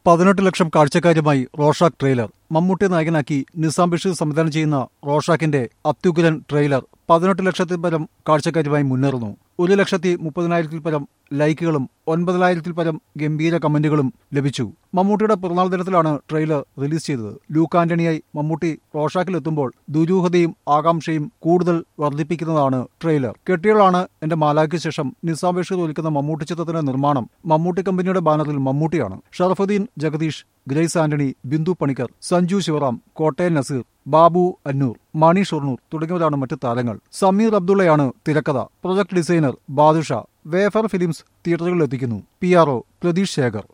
പതിനെട്ട് ലക്ഷം കാഴ്ചക്കാരുമായി റോഷാക്ക് ട്രെയിലർ മമ്മൂട്ടി നായകനാക്കി നിസാം ബഷീർ സംവിധാനം ചെയ്യുന്ന റോഷാക്കിന്റെ അത്യുഗ്രൻ ട്രെയിലർ പതിനെട്ട് ലക്ഷത്തിൽ പരം കാഴ്ചക്കാരുമായി മുന്നേറുന്നു ഒരു ലക്ഷത്തി മുപ്പതിനായിരത്തിൽ പരം ലൈക്കുകളും ഒൻപതിനായിരത്തിൽ പരം ഗംഭീര കമന്റുകളും ലഭിച്ചു മമ്മൂട്ടിയുടെ പിറന്നാൾ ദിനത്തിലാണ് ട്രെയിലർ റിലീസ് ചെയ്തത് ലൂക്ക് ആന്റണിയായി മമ്മൂട്ടി റോഷാക്കിലെത്തുമ്പോൾ ദുരൂഹതയും ആകാംക്ഷയും കൂടുതൽ വർദ്ധിപ്പിക്കുന്നതാണ് ട്രെയിലർ കെട്ടികളാണ് എന്റെ മാലായ്ക്ക് ശേഷം നിസാം ബഷീർ ഒരുക്കുന്ന മമ്മൂട്ടി ചിത്രത്തിന്റെ നിർമ്മാണം മമ്മൂട്ടി കമ്പനിയുടെ ബാനറിൽ മമ്മൂട്ടിയാണ് ഷറഫുദ്ദീൻ ജഗദീഷ് ഗ്രേസ് ആന്റണി ബിന്ദു പണിക്കർ സഞ്ജു ശിവറാം കോട്ടയം നസീർ ബാബു അന്നൂർ മണി ഷൊർണൂർ തുടങ്ങിയവരാണ് മറ്റ് താരങ്ങൾ സമീർ അബ്ദുള്ളയാണ് തിരക്കഥ project designer Badusha Wayfarer films തിയേറ്ററുകളിൽ എത്തിക്കുന്നു P R O Pratheesh Shekhar